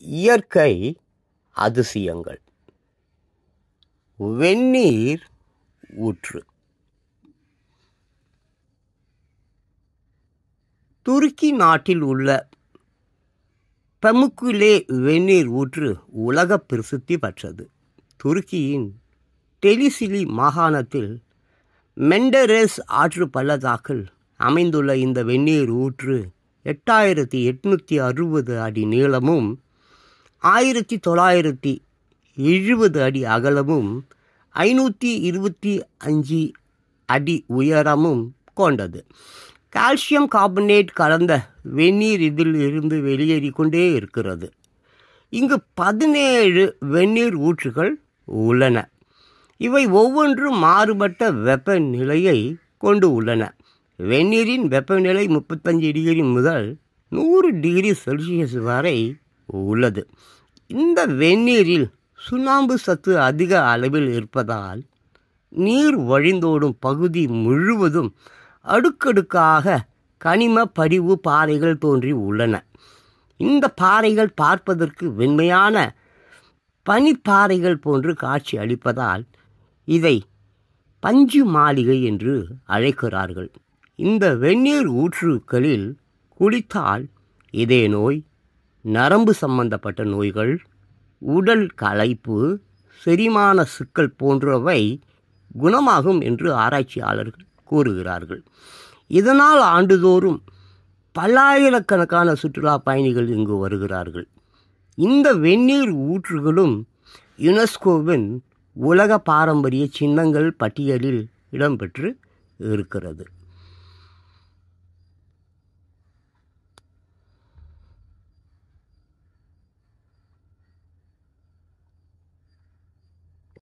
இயற்கை அதிசயங்கள் வெந்நீர் ஊற்று துருக்கி நாட்டில் உள்ள பமுக்குலே வெந்நீர் ஊற்று உலக பிரசித்தி பெற்றது துருக்கியின் டெலிசிலி மாகாணத்தில் மெண்டரேஸ் ஆற்று பள்ளத்தாக்கில் அமைந்துள்ள இந்த வெந்நீர் ஊற்று எட்டாயிரத்தி எட்நூற்றி அறுபது அடி நீளமும் ஆயிரத்தி தொள்ளாயிரத்தி எழுபது அடி அகலமும் ஐநூற்றி இருபத்தி அஞ்சு அடி உயரமும் கொண்டது கால்சியம் கார்பனேட் கலந்த வெந்நீர் இதில் இருந்து வெளியேறி கொண்டே இருக்கிறது இங்கு பதினேழு வெந்நீர் ஊற்றுகள் உள்ளன இவை ஒவ்வொன்றும் மாறுபட்ட வெப்பநிலையை கொண்டு உள்ளன வெந்நீரின் வெப்பநிலை முப்பத்தஞ்சு டிகிரி முதல் நூறு டிகிரி செல்சியஸ் வரை உள்ளது இந்த வெந்நீரில் சுண்ணாம்பு சத்து அதிக அளவில் இருப்பதால் நீர் வழிந்தோடும் பகுதி முழுவதும் அடுக்கடுக்காக கனிம படிவு பாறைகள் தோன்றி உள்ளன இந்த பாறைகள் பார்ப்பதற்கு வெண்மையான பனிப்பாறைகள் போன்று காட்சி அளிப்பதால் இதை பஞ்சு மாளிகை என்று அழைக்கிறார்கள் இந்த வெந்நீர் ஊற்றுக்களில் குளித்தால் இதய நோய் நரம்பு சம்பந்தப்பட்ட நோய்கள் உடல் களைப்பு செரிமான சிக்கல் போன்றவை குணமாகும் என்று ஆராய்ச்சியாளர்கள் கூறுகிறார்கள் இதனால் ஆண்டுதோறும் பல்லாயிரக்கணக்கான சுற்றுலா பயணிகள் இங்கு வருகிறார்கள் இந்த வெந்நீர் ஊற்றுகளும் யுனெஸ்கோவின் உலக பாரம்பரிய சின்னங்கள் பட்டியலில் இடம்பெற்று இருக்கிறது